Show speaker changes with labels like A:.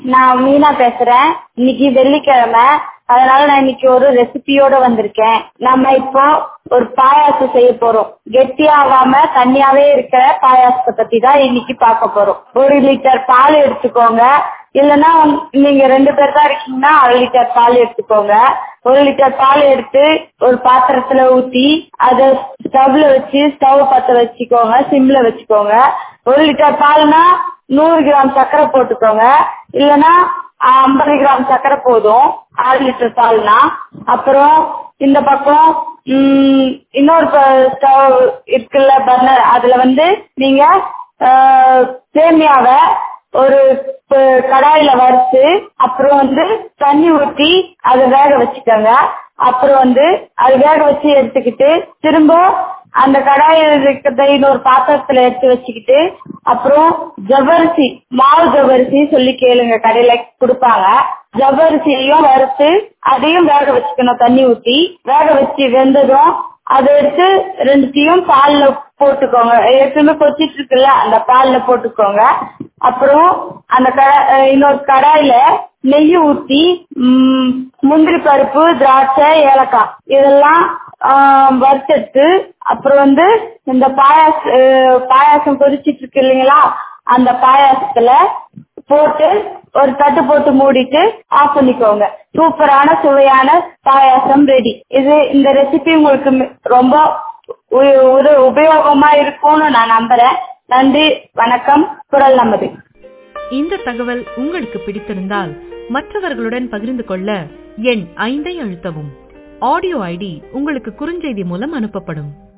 A: நான் மீனா பேசுறேன் இன்னைக்கு வெள்ளிக்கிழமை அதனால நான் இன்னைக்கு ஒரு ரெசிபியோட வந்திருக்கேன் நம்ம இப்போ ஒரு பாயாசம் செய்ய போறோம் கெட்டியாகாம தண்ணியாவே இருக்கிற பாயாசத்தை பத்தி தான் இன்னைக்கு பார்க்க போறோம் ஒரு லிட்டர் பால் எடுத்துக்கோங்க இல்லைன்னா நீங்க ரெண்டு பேர் தான் இருக்கீங்கன்னா அரை லிட்டர் பால் எடுத்துக்கோங்க ஒரு லிட்டர் பால் எடுத்து ஒரு பாத்திரத்துல ஊத்தி அதை ஸ்டவ்ல வச்சு ஸ்டவ் பத்த வச்சுக்கோங்க சிம்ல வச்சுக்கோங்க ஒரு லிட்டர் பால்னா நூறு கிராம் சர்க்கரை போட்டுக்கோங்க இல்லைன்னா ஐம்பது கிராம் சர்க்கரை போதும் ஆறு லிட்டர் பால்னா அப்புறம் இந்த பக்கம் உம், இன்னொரு ஸ்டவ் இருக்குல்ல பர்னர் அதுல வந்து நீங்க ஆஹ், சேமியாவை ஒரு ப- கடாயில வறுத்து அப்புறம் வந்து தண்ணி ஊத்தி அதை வேக வச்சுக்கோங்க அப்புறம் வந்து அது வேக வச்சு எடுத்துக்கிட்டு திரும்ப அந்த கடாயில் இருக்கிறத இன்னொரு பாத்திரத்துல எடுத்து வச்சுக்கிட்டு அப்புறம் ஜவ்வரிசி மாவு ஜவ்வரிசி சொல்லி கேளுங்க கடையில கொடுப்பாங்க ஜவ்வரிசியையும் வறுத்து அதையும் வேக வச்சுக்கணும் தண்ணி ஊத்தி வேக வச்சு வெந்ததும் அதை எடுத்து ரெண்டுத்தையும் பால்ல போட்டுக்கோங்க ஏற்கனவே கொச்சிட்டு இருக்குல்ல அந்த பால்ல போட்டுக்கோங்க அப்புறம் அந்த கட- அஹ் இன்னொரு கடாயில நெய் ஊத்தி ம், முந்திரி பருப்பு திராட்சை ஏலக்காய் இதெல்லாம் ஆஹ், வறுத்தெடுத்து அப்புறம் வந்து இந்த பாயாச அஹ், பாயாசம் கொதிச்சிட்டு இருக்கு இல்லைங்களா அந்த பாயாசத்துல போட்டு ஒரு தட்டு போட்டு மூடிட்டு ஆஃப் பண்ணிக்கோங்க சூப்பரான சுவையான பாயாசம் ரெடி இது இந்த ரெசிபி உங்களுக்கு மி- ரொம்ப உ- ஒரு உபயோகமா இருக்கும்னு நான் நம்புறேன் நன்றி வணக்கம் குரல் நமது
B: இந்த தகவல் உங்களுக்கு பிடித்திருந்தால் மற்றவர்களுடன் பகிர்ந்து கொள்ள எண் ஐந்தை அழுத்தவும் ஆடியோ ஐடி உங்களுக்கு குறுஞ்செய்தி மூலம் அனுப்பப்படும்